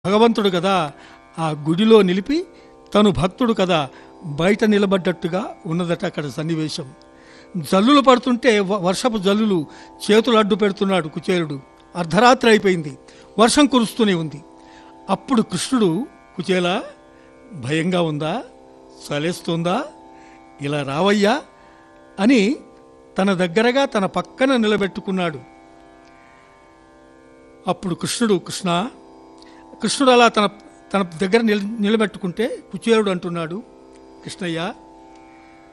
భగవంతుడు కదా ఆ గుడిలో నిలిపి తను భక్తుడు కదా బయట నిలబడ్డట్టుగా ఉన్నదట అక్కడ సన్నివేశం జల్లులు పడుతుంటే వ- వర్షపు జల్లులు చేతులు అడ్డు పెడుతున్నాడు కుచేలుడు అర్ధరాత్రి అయిపోయింది వర్షం కురుస్తూనే ఉంది అప్పుడు కృష్ణుడు కుచేల భయంగా ఉందా చలేస్తుందా ఇలా రావయ్యా అని తన దగ్గరగా తన పక్కన నిలబెట్టుకున్నాడు అప్పుడు కృష్ణుడు కృష్ణ కృష్ణుడు అలా తన తన దగ్గర నిల నిలబెట్టుకుంటే కుచేలుడు అంటున్నాడు కృష్ణయ్య